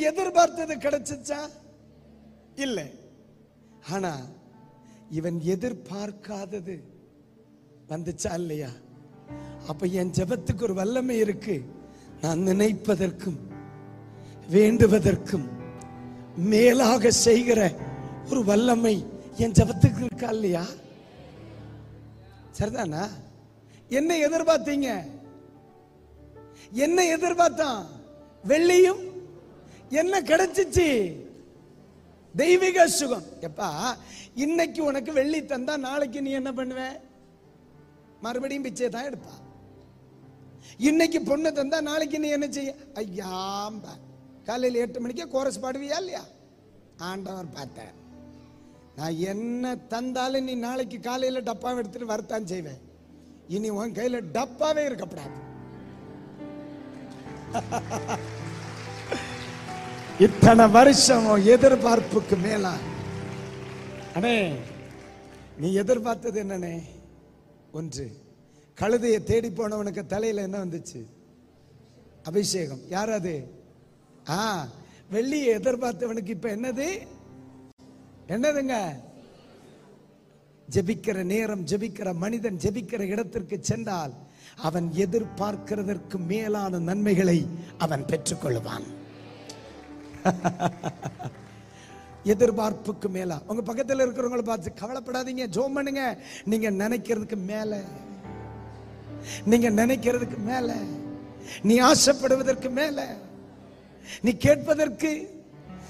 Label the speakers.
Speaker 1: எதிர்பார்த்தது கிடைச்சிச்சா இல்லை ஆனா இவன் எதிர்பார்க்காதது வந்துச்சா இல்லையா அப்ப என் ஜெபத்துக்கு ஒரு வல்லமை இருக்கு நான் நினைப்பதற்கும் வேண்டுவதற்கும் மேலாக செய்கிற ஒரு வல்லமை என் ஜெபத்துக்கு இருக்கா இல்லையா சரிதானா என்ன எதிர்பார்த்தீங்க என்ன எதிர்பார்த்தான் வெள்ளியும் என்ன கிடைச்சிச்சு தெய்வீக சுகம் எப்பா இன்னைக்கு உனக்கு வெள்ளி தந்தா நாளைக்கு நீ என்ன பண்ணுவ மறுபடியும் பிச்சை தான் எடுப்பா இன்னைக்கு பொண்ணு தந்தா நாளைக்கு நீ என்ன செய்ய ஐயாம்ப காலையில் எட்டு மணிக்கே கோரஸ் பாடுவியா இல்லையா ஆண்டவர் பார்த்தார் நான் என்ன தந்தாலும் நீ நாளைக்கு காலையில் டப்பாவை எடுத்துட்டு வரத்தான் செய்வேன் இனி உன் கையில டப்பாவே இருக்கப்படாது இத்தனை வருஷம் உன் எதிர்பார்ப்புக்கு மேலா அண்ணே நீ எதிர்பார்த்தது என்னண்ணே ஒன்று கழுதையை தேடி போனவனுக்கு தலையில என்ன வந்துச்சு அபிஷேகம் யார் அது ஆ வெள்ளியை எதிர்பார்த்தவனுக்கு இப்ப என்னது என்னதுங்க ஜெபிக்கிற நேரம் ஜெபிக்கிற மனிதன் ஜெபிக்கிற இடத்திற்கு சென்றால் அவன் எதிர்பார்க்கிறதற்கு மேலான நன்மைகளை அவன் பெற்றுக்கொள்வான் எதிர்பார்ப்புக்கு மேலா உங்க பக்கத்துல இருக்கிறவங்கள பார்த்து கவலைப்படாதீங்க ஜோம் பண்ணுங்க நீங்க நினைக்கிறதுக்கு மேல நீங்க நினைக்கிறதுக்கு மேல நீ ஆசைப்படுவதற்கு மேல நீ கேட்பதற்கு